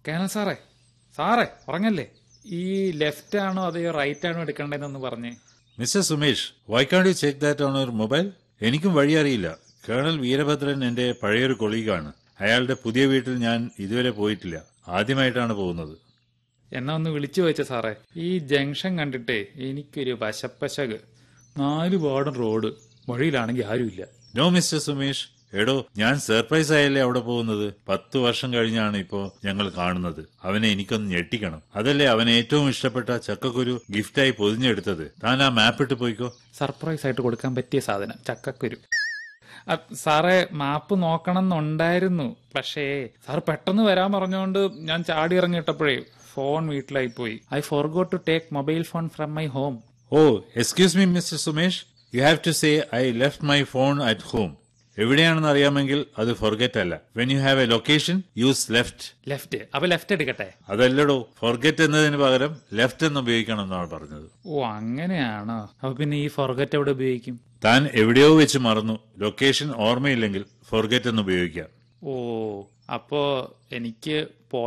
colonel സാറേ സാറേ ഉറങ്ങല്ലേ ഈ ലെഫ്റ്റ് ആണോ അതെയോ റൈറ്റ് ആണോ എടുക്കേണ്ടതെന്നൊന്ന് പറഞ്ഞേ mister Sumesh why can't you check that on your mobile എനിക്കും വഴി അറിയില്ല കേണൽ വീരഭദ്രൻ എന്റെ പഴയൊരു കൊളീഗാണ് അയാളുടെ പുതിയ വീട്ടിൽ ഞാൻ ഇതുവരെ പോയിട്ടില്ല ആദ്യമായിട്ടാണ് പോകുന്നത് എന്നാ ഒന്ന് വിളിച്ചു വെച്ച സാറേ ഈ ജംഗ്ഷൻ കണ്ടിട്ടേ എനിക്കൊരു വശപ്പശക് നാല് പാടും റോഡ് വഴിയിലാണെങ്കിൽ ആരുമില്ല നോ മിസ്റ്റർ സുമേഷ് എടോ ഞാൻ സർപ്രൈസ് ആയല്ലേ അവിടെ പോകുന്നത് പത്ത് വർഷം കഴിഞ്ഞാണ് ഇപ്പോ ഞങ്ങൾ കാണുന്നത് അവനെ എനിക്കൊന്ന് ഞെട്ടിക്കണം അതല്ലേ അവന് ഏറ്റവും ഇഷ്ടപ്പെട്ട ചക്കക്കുരു ഗിഫ്റ്റായി പൊതിഞ്ഞെടുത്തത് താൻ ആ മാപ്പ് ഇട്ട് പോയിക്കോ സർപ്രൈസ് ആയിട്ട് കൊടുക്കാൻ പറ്റിയ സാധനം ചക്കക്കുരു അ, സാറേ മാപ്പ് നോക്കണം എന്നുണ്ടായിരുന്നു പക്ഷേ സാർ പെട്ടെന്ന് വരാൻ പറഞ്ഞുകൊണ്ട് ഞാൻ ചാടി ഇറങ്ങിയിട്ടപ്പോഴേ ഫോൺ വീട്ടിലായി പോയി I forgot to take mobile phone from my home oh excuse me mister Sumesh you have to say I left my phone at home എവിടെയാണെന്ന് അറിയാമെങ്കിൽ അത് ഫൊർഗെറ്റ് അല്ല when you have a location use left left അപ്പൊ left എടുക്കട്ടെ അതല്ലടോ forget എന്നതിന് പകരം left എന്ന് ഉപയോഗിക്കണം എന്നാണ് പറഞ്ഞത് ഓ അങ്ങനെയാണോ അപ്പൊ പിന്നെ ഈ ഫോർഗറ്റ് എവിടെ ഉപയോഗിക്കും താൻ എവിടെയോ വെച്ച് മറന്നു ലൊക്കേഷൻ ഓർമ്മയില്ലെങ്കിൽ ഫൊർഗെറ്റ് എന്ന് ഉപയോഗിക്കാം ഓ അപ്പോ എനിക്ക്